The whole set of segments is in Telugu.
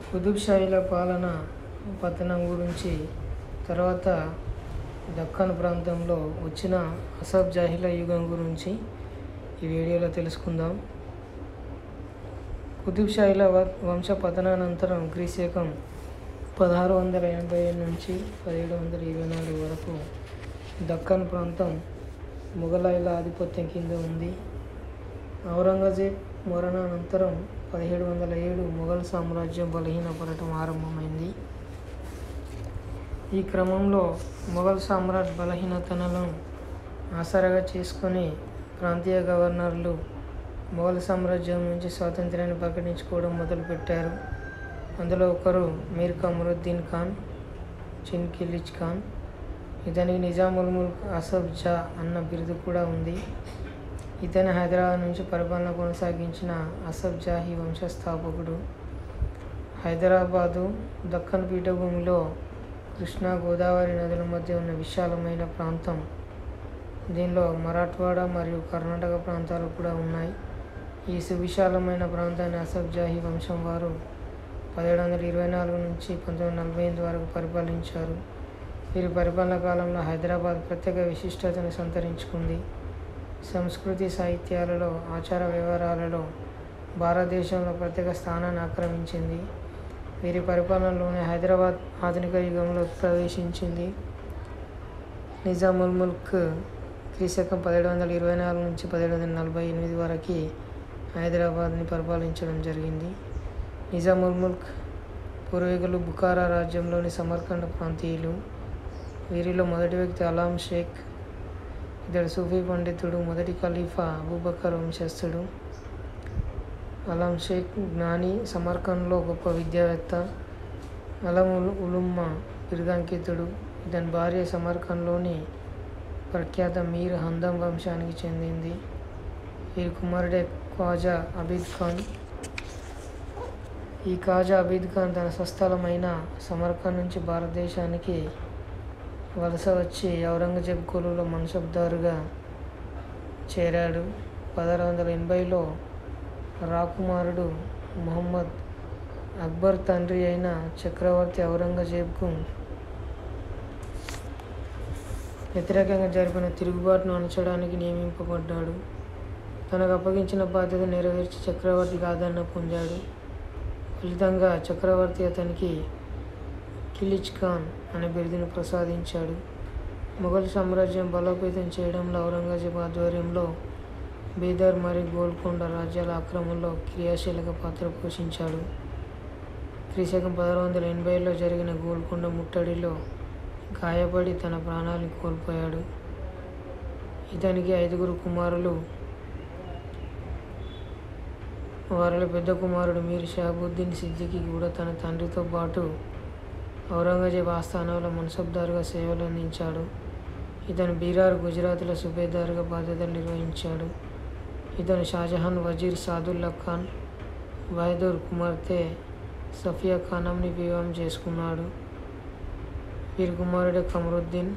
కుతుబ్ షాహీల పాలన పతనం గురించి తర్వాత దక్కన్ ప్రాంతంలో వచ్చిన అసఫ్ జాహీల యుగం గురించి ఈ వీడియోలో తెలుసుకుందాం కుతుబ్ షాహీల వ- వంశ పతనానంతరం క్రీశకం పదహారు వందల ఎనభై ఏడు నుంచి పదిహేడు వందల ఇరవై నాలుగు వరకు దక్కన్ ప్రాంతం మొఘలాయుల ఆధిపత్యం కింద ఉంది ఔరంగజేబ్ మరణానంతరం పదిహేడు వందల ఏడు మొఘల్ సామ్రాజ్యం బలహీనపడటం ఆరంభమైంది ఈ క్రమంలో మొఘల్ సామ్రాట్ బలహీనతలను ఆసరాగా చేసుకొని ప్రాంతీయ గవర్నర్లు మొఘల్ సామ్రాజ్యం నుంచి స్వాతంత్ర్యాన్ని ప్రకటించుకోవడం మొదలుపెట్టారు అందులో ఒకరు మీర్ కమరుద్దీన్ ఖాన్ చిన్ కిలిచ్ ఖాన్ ఇతనికి నిజాముల్ ముల్క్ అసఫ్ జా అన్న బిరుదు కూడా ఉంది ఇతను హైదరాబాద్ నుంచి పరిపాలన కొనసాగించిన అసఫ్ జాహీ వంశస్థాపకుడు హైదరాబాదు దక్కన్ పీఠభూమిలో కృష్ణా గోదావరి నదుల మధ్య ఉన్న విశాలమైన ప్రాంతం దీనిలో మరాఠ్వాడ మరియు కర్ణాటక ప్రాంతాలు కూడా ఉన్నాయి ఈ సువిశాలమైన ప్రాంతాన్ని అసఫ్ జాహీ వంశం వారు పదిహేడు వందల ఇరవై నాలుగు నుంచి పంతొమ్మిది వందల నలభై ఎనిమిది వరకు పరిపాలించారు వీరి పరిపాలన కాలంలో హైదరాబాద్ ప్రత్యేక విశిష్టతను సంతరించుకుంది సంస్కృతి సాహిత్యాలలో ఆచార వ్యవహారాలలో భారతదేశంలో ప్రత్యేక స్థానాన్ని ఆక్రమించింది వీరి పరిపాలనలోనే హైదరాబాద్ ఆధునిక యుగంలో ప్రవేశించింది నిజాముల్ ముల్క్ క్రీశకం పదిహేడు వందల ఇరవై నాలుగు నుంచి పదిహేడు వందల నలభై ఎనిమిది వరకు హైదరాబాద్ని పరిపాలించడం జరిగింది నిజాముల్ ముల్క్ పూర్వీకులు బుఖారా రాజ్యంలోని సమర్కండ్ ప్రాంతీయులు వీరిలో మొదటి వ్యక్తి అలాం షేక్ ఇతడు సూఫీ పండితుడు మొదటి ఖలీఫా అబూబకర్ వంశస్థుడు అలాం షేక్ జ్ఞాని సమర్కండ్లో గొప్ప విద్యావేత్త అలం ఉల్ ఉలుమ్మ బిరుదాంకితుడు ఇతని భార్య సమర్కండ్లోని ప్రఖ్యాత మీర్ హందం వంశానికి చెందింది వీరి కుమారుడే ఖవాజా అబీద్ ఖాన్ ఈ ఖాజా అబీద్ ఖాన్ తన స్వస్థలమైన సమర్కండ్ నుంచి భారతదేశానికి వలస వచ్చి ఔరంగజేబ్ కొలువులో మన్సబ్దారుగా చేరాడు పదహారు వందల ఎనభైలో రాకుమారుడు మొహమ్మద్ అక్బర్ తండ్రి అయిన చక్రవర్తి ఔరంగజేబ్కు వ్యతిరేకంగా జరిపిన తిరుగుబాటును అణచడానికి నియమింపబడ్డాడు తనకు అప్పగించిన బాధ్యత నెరవేర్చి చక్రవర్తికి ఆదరణ పొందాడు ఫలితంగా చక్రవర్తి అతనికి కిలిచ్ ఖాన్ అనే బిరుదును ప్రసాదించాడు మొఘల్ సామ్రాజ్యం బలోపేతం చేయడంలో ఔరంగజేబ్ ఆధ్వర్యంలో బీదర్ మరియు గోల్కొండ రాజ్యాల ఆక్రమణలో క్రియాశీలక పాత్ర పోషించాడు క్రీశకం పదహారు వందల ఎనభైలో జరిగిన గోల్కొండ ముట్టడిలో గాయపడి తన ప్రాణాలను కోల్పోయాడు ఇతనికి ఐదుగురు కుమారులు వారిలో పెద్ద కుమారుడు మీర్ షాబుద్దీన్ సిద్దికి కూడా తన తండ్రితో పాటు ఔరంగజేబ్ ఆస్థానంలో మన్సబ్దారుగా సేవలు అందించాడు ఇతను బీరార్ గుజరాత్లో సుబేదారుగా బాధ్యతలు నిర్వహించాడు ఇతను షాజహాన్ వజీర్ సాదుల్లా ఖాన్ బహదూర్ కుమార్తె సఫియా ఖానంని వివాహం చేసుకున్నాడు వీరి కుమారుడు కమరుద్దీన్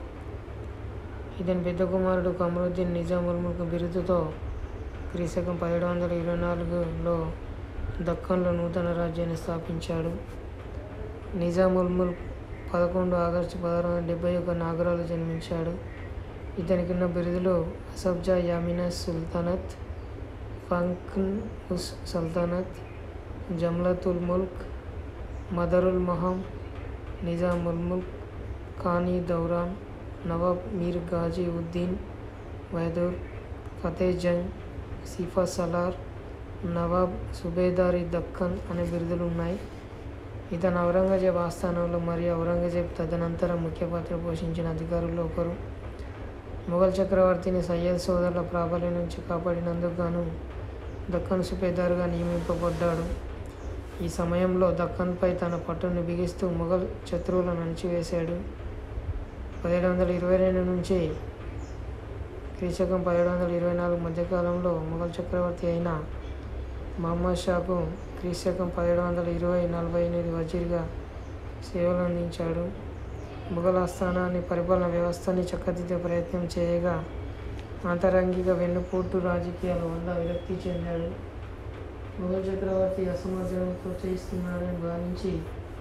ఇతని పెద్ద కుమారుడు కమరుద్దీన్ నిజాముల్ ముల్క్ బిరుదుతో క్రీశకం పదిహేడు వందల ఇరవై నాలుగులో దక్కన్లో నూతన రాజ్యాన్ని స్థాపించాడు నిజాముల్ ముల్క్ పదకొండు ఆగస్టు పదహారు వందల డెబ్బై ఒక నాగరాలో జన్మించాడు ఇతనికి ఉన్న బిరుదులు అసబ్జా యామినస్ సుల్తానత్ ఫంక్న్ ఉస్ సల్తనత్ జమ్లతుల్ ముల్క్ మదరుల్ మహం నిజాముల్ ముల్క్ ఖానీ దౌరాన్ నవాబ్ మీర్ గాజీ ఉద్దీన్ వైదూర్ ఫతే జంగ్ సిఫా సలార్ నవాబ్ సుబేదారి దక్కన్ అనే బిరుదులు ఉన్నాయి ఇతను ఔరంగజేబ్ ఆస్థానంలో మరియు ఔరంగజేబ్ తదనంతరం ముఖ్య పాత్ర పోషించిన అధికారుల్లో ఒకరు మొఘల్ చక్రవర్తిని సయ్యద్ సోదరుల ప్రాబల్యం నుంచి కాపాడినందుకు గాను దక్కన్ సుబేదారుగా నియమింపబడ్డాడు ఈ సమయంలో దక్కన్పై తన పట్టును బిగిస్తూ మొఘల్ శత్రువులను అణిచివేశాడు పదిహేడు వందల ఇరవై రెండు నుంచి క్రీశకం పదిహేడు వందల ఇరవై నాలుగు మధ్యకాలంలో మొఘల్ చక్రవర్తి అయిన మహమ్మద్ షాకు క్రీశకం పదిహేడు వందల ఇరవై నలభై ఎనిమిది వజీర్గా సేవలు అందించాడు మొఘల్ ఆస్థానాన్ని పరిపాలన వ్యవస్థని చక్కదిద్దే ప్రయత్నం చేయగా అంతరంగిక వెన్నుపోటు రాజకీయాల వల్ల విరక్తి చెందాడు మొఘల్ చక్రవర్తి అసమర్థులను ప్రోత్సహిస్తున్నాడని భావించి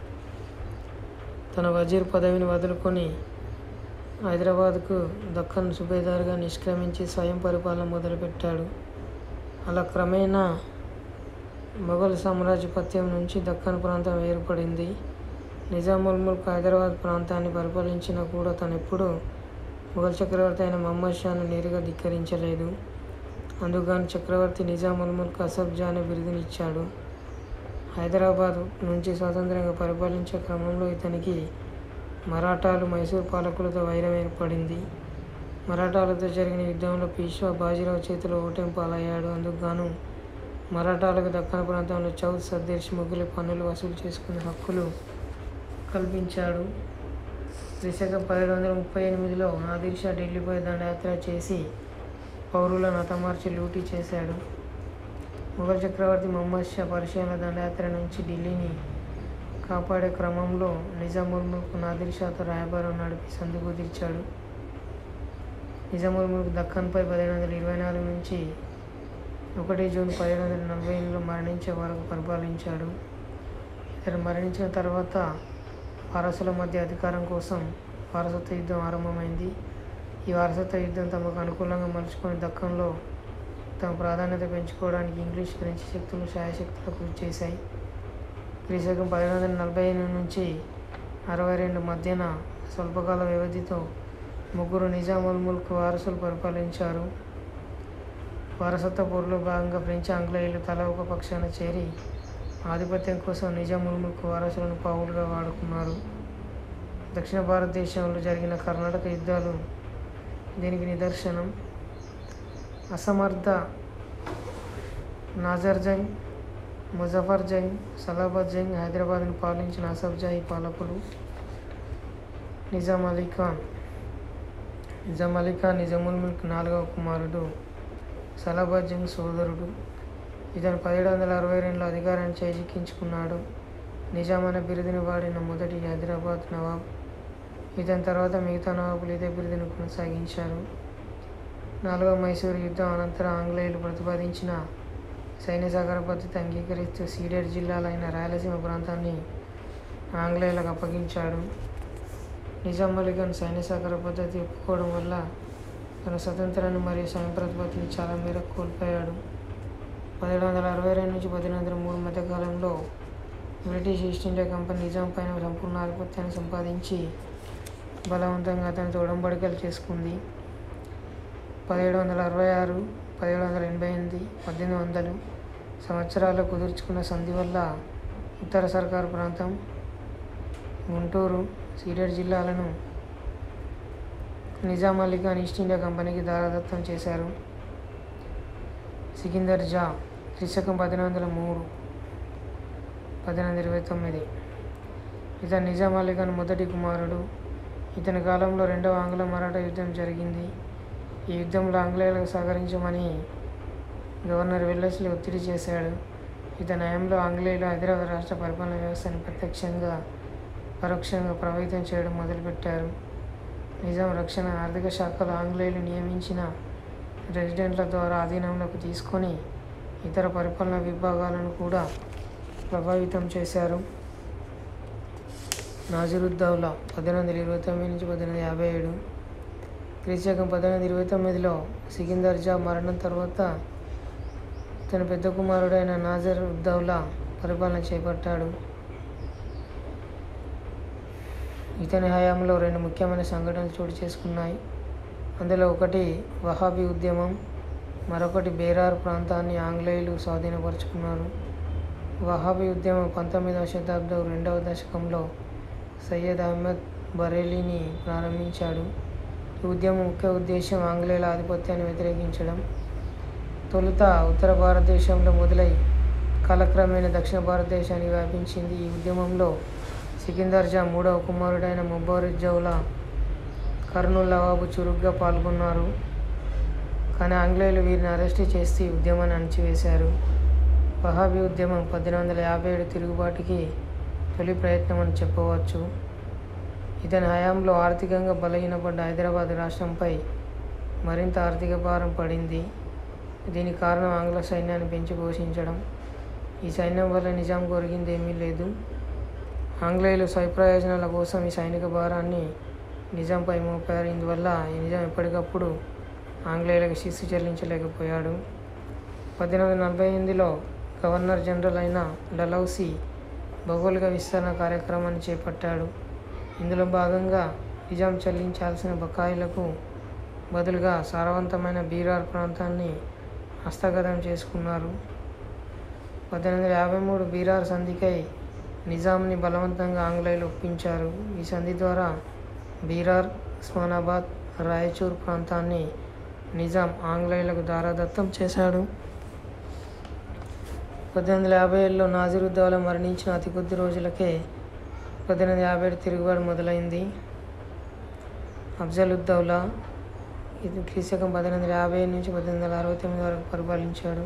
తన వజీర్ పదవిని వదులుకొని హైదరాబాద్కు దక్కన్ సుబేదార్గా నిష్క్రమించి స్వయం పరిపాలన మొదలుపెట్టాడు అలా క్రమేణా మొఘల్ సామ్రాజ్యపత్యం నుంచి దక్కన్ ప్రాంతం ఏర్పడింది నిజాముల్ ముల్క్ హైదరాబాద్ ప్రాంతాన్ని పరిపాలించినా కూడా తను ఎప్పుడూ మొఘల్ చక్రవర్తి అయిన మహమ్మద్ షాను నేరుగా ధిక్కరించలేదు అందుకని చక్రవర్తి నిజాముల్ ముల్క్ అసఫ్ జా అనే బిరుదునిచ్చాడు హైదరాబాద్ నుంచి స్వతంత్రంగా పరిపాలించే క్రమంలో ఇతనికి మరాఠాలు మైసూర్ పాలకులతో వైరం ఏర్పడింది మరాఠాలతో జరిగిన యుద్ధంలో పీష్వా బాజీరావు చేతిలో ఓటమి పాలయ్యాడు అందుకు గాను మరాఠాలకు దక్కన ప్రాంతంలో చౌద్ సర్దేశ్ మొగులి పన్నులు వసూలు చేసుకునే హక్కులు కల్పించాడు క్రీశకం పదిహేడు వందల ముప్పై ఎనిమిదిలో నాదిర్ షా ఢిల్లీపై దండయాత్ర చేసి పౌరులను హతమార్చి లూటీ చేశాడు మొఘల్ చక్రవర్తి మహమ్మద్ షా పర్షియన్ల దండయాత్ర నుంచి ఢిల్లీని కాపాడే క్రమంలో నిజాముల్ ముల్క్ నాదిర్ షాతో రాయబారం నడిపి సంధి కుదిర్చాడు నిజాముల్ ముల్క్ దక్కన్పై పదిహేను వందల ఇరవై నాలుగు నుంచి ఒకటి జూన్ పదిహేడు వందల నలభై ఎనిమిదిలో మరణించే వరకు పరిపాలించాడు ఇతను మరణించిన తర్వాత వారసుల మధ్య అధికారం కోసం వారసత్వ యుద్ధం ఆరంభమైంది ఈ వారసత్వ యుద్ధం తమకు అనుకూలంగా మలుచుకొని దక్కన్లో తమ ప్రాధాన్యత పెంచుకోవడానికి ఇంగ్లీష్ ఫ్రెంచ్ శక్తులు శాయశక్తులు కృషి చేశాయి క్రీశకం పదిహేను వందల నలభై ఎనిమిది నుంచి అరవై రెండు మధ్యన స్వల్పకాల వ్యవధితో ముగ్గురు నిజాముల్ ముల్క్ వారసులు పరిపాలించారు వారసత్వ పోరులో భాగంగా ఫ్రెంచ్ ఆంగ్లేయులు తల ఒక పక్షాన చేరి ఆధిపత్యం కోసం నిజాముల్ ముల్క్ వారసులను పావులుగా వాడుకున్నారు దక్షిణ భారతదేశంలో జరిగిన కర్ణాటక యుద్ధాలు దీనికి నిదర్శనం అసమర్థ నాజర్ జంగ్ ముజఫర్ జంగ్ సలాబత్ జంగ్ హైదరాబాద్ను పాలించిన అసఫ్జాహీ పాలకులు నిజాం అలీ ఖాన్ నిజాం అలీ ఖాన్ నిజాముల్ ముల్క్ నాలుగవ కుమారుడు సలాబత్ జంగ్ సోదరుడు ఇతను పదిహేడు వందల అరవై రెండులో అధికారాన్ని చేజిక్కించుకున్నాడు నిజాం అనే బిరుదుని వాడిన మొదటి హైదరాబాద్ నవాబ్ ఇతని తర్వాత మిగతా నవాబులు ఇదే బిరుదుని కొనసాగించారు నాలుగవ మైసూరు యుద్ధం అనంతరం ఆంగ్లేయులు ప్రతిపాదించిన సైన్య సహకార పద్ధతి అంగీకరిస్తూ సీడెడ్ జిల్లాలైన రాయలసీమ ప్రాంతాన్ని ఆంగ్లేయులకు అప్పగించాడు నిజాం అలీ ఖాన్ సైన్య సహకార పద్ధతి ఒప్పుకోవడం వల్ల తన స్వతంత్రాన్ని మరియు స్వయం ప్రతిపత్తిని చాలా మేరకు కోల్పోయాడు పదిహేడు వందల అరవై రెండు నుంచి పదిహేను వందల మూడు మధ్య కాలంలో British East India Company Nizam పైన సంపూర్ణ ఆధిపత్యాన్ని సంపాదించి బలవంతంగా అతనితో ఉడంబడికలు చేసుకుంది పదిహేడు వందల అరవై ఆరు పదిహేడు వందల ఎనభై ఎనిమిది పద్దెనిమిది వందలు సంవత్సరాల్లో కుదుర్చుకున్న సంధి వల్ల ఉత్తర సర్కారు ప్రాంతం గుంటూరు సీడెడ్ జిల్లాలను నిజాం అలీ ఖాన్ ఈస్ట్ ఇండియా కంపెనీకి దారాదత్తం చేశారు సికిందర్ జా క్రిశకం పదిహేను వందల మూడు పద్దెనిమిది వందల ఇరవై తొమ్మిది ఇతను నిజాం అలీ ఖాన్ మొదటి కుమారుడు ఇతని కాలంలో రెండవ ఆంగ్ల మరాఠా యుద్ధం జరిగింది ఈ యుద్ధంలో ఆంగ్లేయులకు సహకరించమని గవర్నర్ వెల్లస్లీ ఒత్తిడి చేశాడు ఇతని హయాంలో ఆంగ్లేయులు హైదరాబాద్ రాష్ట్ర పరిపాలన వ్యవస్థను ప్రత్యక్షంగా పరోక్షంగా ప్రభావితం చేయడం మొదలుపెట్టారు నిజాం రక్షణ ఆర్థిక శాఖలో ఆంగ్లేయులు నియమించిన రెసిడెంట్ల ద్వారా ఆధీనంలోకి తీసుకొని ఇతర పరిపాలనా విభాగాలను కూడా ప్రభావితం చేశారు నాజరుద్దౌలా పద్దెనిమిది వందల ఇరవై తొమ్మిది నుంచి పద్దెనిమిది వందల యాభై ఏడు క్రీశకం పద్దెనిమిది వందల ఇరవై తొమ్మిదిలో సికిందర్ జా మరణం తర్వాత తన పెద్ద కుమారుడైన నాజర్ ఉద్దౌలా పరిపాలన చేపట్టాడు ఇతని హయాంలో రెండు ముఖ్యమైన సంఘటనలు చోటు చేసుకున్నాయి అందులో ఒకటి వహాబీ ఉద్యమం మరొకటి బేరార్ ప్రాంతాన్ని ఆంగ్లేయులు స్వాధీనపరుచుకున్నారు వహాబీ ఉద్యమం పంతొమ్మిదవ శతాబ్దం రెండవ దశకంలో సయ్యద్ అహ్మద్ బరేలీని ప్రారంభించాడు ఈ ఉద్యమం ముఖ్య ఉద్దేశం ఆంగ్లేయుల ఆధిపత్యాన్ని వ్యతిరేకించడం తొలుత ఉత్తర భారతదేశంలో మొదలై కాలక్రమేణా దక్షిణ భారతదేశానికి వ్యాపించింది ఈ ఉద్యమంలో సికిందర్ జా మూడవ కుమారుడైన ముబారిక్ జౌలా కర్నూల్ నవాబు చురుగ్గా పాల్గొన్నారు కానీ ఆంగ్లేయులు వీరిని అరెస్టు చేసి ఈ ఉద్యమాన్ని అణచివేశారు వహాబీ ఉద్యమం పద్దెనిమిది వందల యాభై ఏడు తిరుగుబాటుకి తొలి ప్రయత్నం అని చెప్పవచ్చు ఇతని హయాంలో ఆర్థికంగా బలహీనపడ్డ హైదరాబాద్ రాష్ట్రంపై మరింత ఆర్థిక భారం పడింది దీనికి కారణం ఆంగ్ల సైన్యాన్ని పెంచి పోషించడం ఈ సైన్యం వల్ల నిజాంకు ఒరిగింది ఏమీ లేదు ఆంగ్లేయులు స్వప్రయోజనాల కోసం ఈ సైనిక భారాన్ని నిజాంపై మోపారు ఇందువల్ల ఈ నిజాం ఎప్పటికప్పుడు ఆంగ్లేయులకు శిస్తు చెల్లించలేకపోయాడు పద్దెనిమిది వందల నలభై ఎనిమిదిలో గవర్నర్ జనరల్ అయిన డలౌసీ భౌగోళిక విస్తరణ కార్యక్రమాన్ని చేపట్టాడు ఇందులో భాగంగా నిజాం చెల్లించాల్సిన బకాయిలకు బదులుగా సారవంతమైన బీరార్ ప్రాంతాన్ని హస్తగతం చేసుకున్నారు పద్దెనిమిది వందల యాభై మూడు బీరార్ సంధికై నిజాంని బలవంతంగా ఆంగ్లేయులు ఒప్పించారు ఈ సంధి ద్వారా బీరార్ ఉస్మానాబాద్ రాయచూర్ ప్రాంతాన్ని నిజాం ఆంగ్లేయులకు దారాదత్తం చేశాడు పద్దెనిమిది వందల యాభై ఏడులో నాజిరుద్దౌలా మరణించిన అతి కొద్ది రోజులకే పద్దెనిమిది వందల యాభై ఏడు తిరుగుబాటు మొదలైంది అఫ్జలుద్దౌలా ఇది క్రీశకం పద్దెనిమిది వందల యాభై ఏడు నుంచి పద్దెనిమిది వందల అరవై తొమ్మిది వరకు పరిపాలించాడు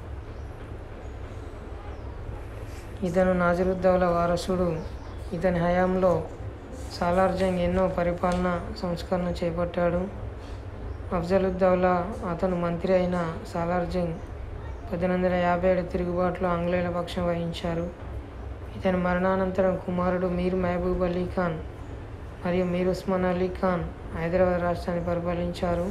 ఇతను నాజిరుద్దౌలా వారసుడు ఇతని హయాంలో సాలార్జంగ్ ఎన్నో పరిపాలన సంస్కరణ చేపట్టాడు అఫ్జలుద్దౌలా అతను మంత్రి అయిన సాలార్జంగ్ పద్దెనిమిది వందల యాభై ఏడు తిరుగుబాటులో ఆంగ్లేయుల పక్షం వహించారు ఇతని మరణానంతరం కుమారుడు మీర్ మహబూబ్ అలీ ఖాన్ మరియు మీర్ ఉస్మాన్ అలీ ఖాన్ హైదరాబాద్ రాష్ట్రాన్ని పరిపాలించారు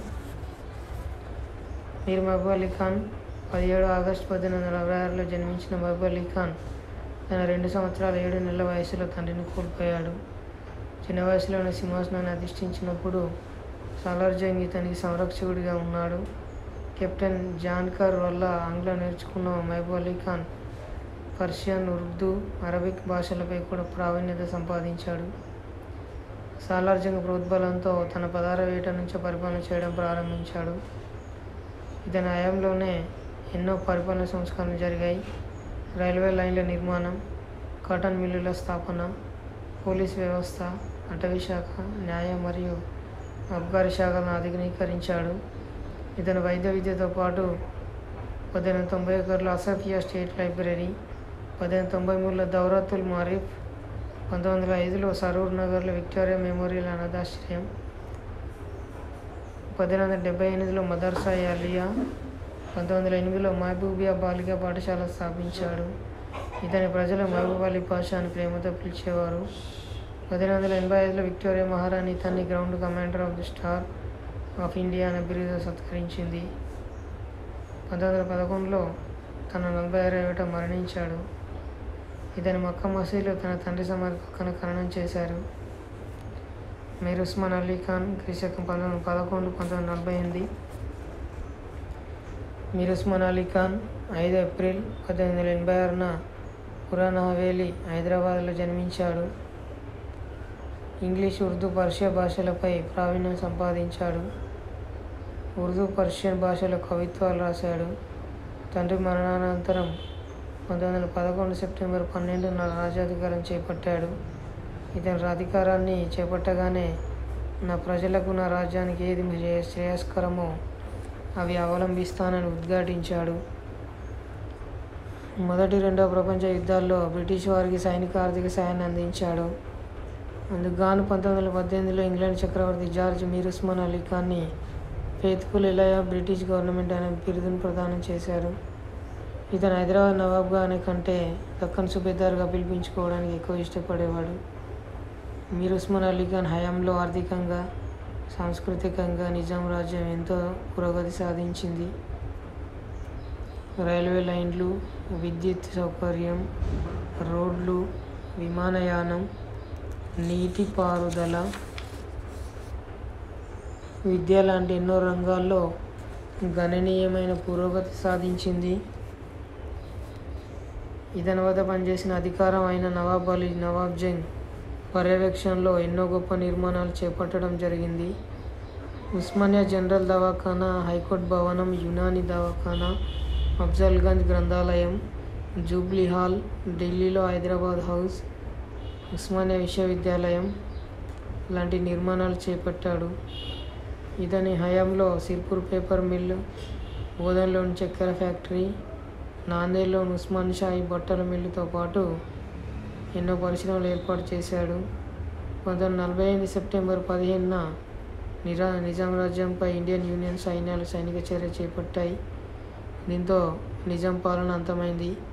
మీర్ మహబూబ్ అలీ ఖాన్ పదిహేడు ఆగస్టు పద్దెనిమిది వందల అరవై ఆరులో జన్మించిన మహబూబ్ అలీ ఖాన్ తన రెండు సంవత్సరాల ఏడు నెలల వయసులో తండ్రిని కోల్పోయాడు చిన్న వయసులోనే సింహాసనాన్ని అధిష్ఠించినప్పుడు సాలార్జంగ్ ఇతనికి సంరక్షకుడిగా ఉన్నాడు కెప్టెన్ జాన్కర్ వల్ల ఆంగ్లం నేర్చుకున్న మహబూబ్ అలీ ఖాన్ పర్షియన్ ఉర్దూ అరబిక్ భాషలపై కూడా ప్రావీణ్యత సంపాదించాడు సాలార్జంగ్ ప్రోద్బలంతో తన పదార వేట నుంచి పరిపాలన చేయడం ప్రారంభించాడు ఇతని హయాంలోనే ఎన్నో పరిపాలన సంస్కరణలు జరిగాయి రైల్వే లైన్ల నిర్మాణం కాటన్ మిల్లుల స్థాపన పోలీస్ వ్యవస్థ అటవీ శాఖ న్యాయ మరియు అబ్కారీ శాఖలను ఆధునీకరించాడు ఇతను వైద్య విద్యతో పాటు పద్దెనిమిది తొంభై ఒకటిలో అసఫియా స్టేట్ లైబ్రరీ పద్దెనిమిది తొంభై మూడులో దౌరతుల్ మారిఫ్ పంతొమ్మిది వందల ఐదులో సరూర్ నగర్లో విక్టోరియా మెమోరియల్ అనాథాశ్రయం పద్దెనిమిది వందల డెబ్బై ఎనిమిదిలో మదర్సా అలియా పంతొమ్మిది వందల ఎనిమిదిలో మహబూబియా బాలికా పాఠశాల స్థాపించాడు ఇతని ప్రజలు మహబూబ్ అలీ పాషా అని ప్రేమతో పిలిచేవారు పద్దెనిమిది వందల ఎనభై ఐదులో విక్టోరియా మహారాణి ఇతన్ని grand commander of the star of India అనే బిరుదు సత్కరించింది పంతొమ్మిది వందల పదకొండులో తన నలభై ఆరు ఏట మరణించాడు ఇతని మక్క మసీదులో తన తండ్రి సమర్పణ ఖననం చేశారు మీర్ ఉస్మాన్ అలీ ఖాన్ క్రీశకం పంతొమ్మిది వందల పదకొండు పంతొమ్మిది వందల నలభై ఎనిమిది మీర్ ఉస్మాన్ అలీ ఖాన్ ఐదు ఏప్రిల్ పద్దెనిమిది వందల ఎనభై ఆరున పురాణ హవేలీ హైదరాబాద్లో జన్మించాడు ఇంగ్లీష్ ఉర్దూ పర్షియా భాషలపై ప్రావీణ్యం సంపాదించాడు ఉర్దూ పర్షియన్ భాషలో కవిత్వాలు రాశాడు తండ్రి మరణానంతరం పంతొమ్మిది వందల పదకొండు సెప్టెంబర్ పన్నెండున రాజ్యాధికారం చేపట్టాడు ఇతని అధికారాన్ని చేపట్టగానే నా ప్రజలకు నా రాజ్యానికి ఏది శ్రేయ- శ్రేయస్కరమో అవి అవలంబిస్తానని ఉద్ఘాటించాడు మొదటి రెండవ ప్రపంచ యుద్ధాల్లో బ్రిటిష్ వారికి సైనిక ఆర్థిక సాయాన్ని అందించాడు అందుకు గాను పంతొమ్మిది వందల పద్దెనిమిదిలో ఇంగ్లాండ్ చక్రవర్తి జార్జ్ మీర్ ఉస్మాన్ అలీ ఖాన్ని ఫేత్ఫుల్ ఇలయా బ్రిటిష్ గవర్నమెంట్ అనే బిరుదును ప్రదానం చేశారు ఇతను హైదరాబాద్ నవాబ్గా అనే కంటే దక్కన్ సుబేదార్గా పిలిపించుకోవడానికి ఎక్కువ ఇష్టపడేవాడు మీర్ ఉస్మాన్ అలీ ఖాన్ హయాంలో ఆర్థికంగా సాంస్కృతికంగా నిజాం రాజ్యం ఎంతో పురోగతి సాధించింది రైల్వే లైన్లు విద్యుత్ సౌకర్యం రోడ్లు విమానయానం నీటిపారుదల విద్య లాంటి ఎన్నో రంగాల్లో గణనీయమైన పురోగతి సాధించింది ఇతని వద్ద పనిచేసిన అధికారం అయిన నవాబ్ అలీ నవాబ్ జంగ్ పర్యవేక్షణలో ఎన్నో గొప్ప నిర్మాణాలు చేపట్టడం జరిగింది ఉస్మానియా జనరల్ దవాఖానా హైకోర్టు భవనం యునాని దవాఖానా అఫ్జల్గంజ్ గ్రంథాలయం జూబ్లీ హాల్ ఢిల్లీలో హైదరాబాద్ హౌస్ ఉస్మానియా విశ్వవిద్యాలయం లాంటి నిర్మాణాలు చేపట్టాడు ఇతని హయాంలో సిర్పూర్ పేపర్ మిల్లు బోధన్లోని చక్కెర ఫ్యాక్టరీ నాందేడ్లోని ఉస్మాన్ షాహీ బట్టల మిల్లుతో పాటు ఎన్నో పరిశ్రమలు ఏర్పాటు చేశాడు పంతొమ్మిది వందల నలభై ఎనిమిది సెప్టెంబర్ పదిహేనున నిరా నిజాం రాజ్యంపై ఇండియన్ యూనియన్ సైన్యాలు సైనిక చర్య చేపట్టాయి దీంతో నిజాం పాలన అంతమైంది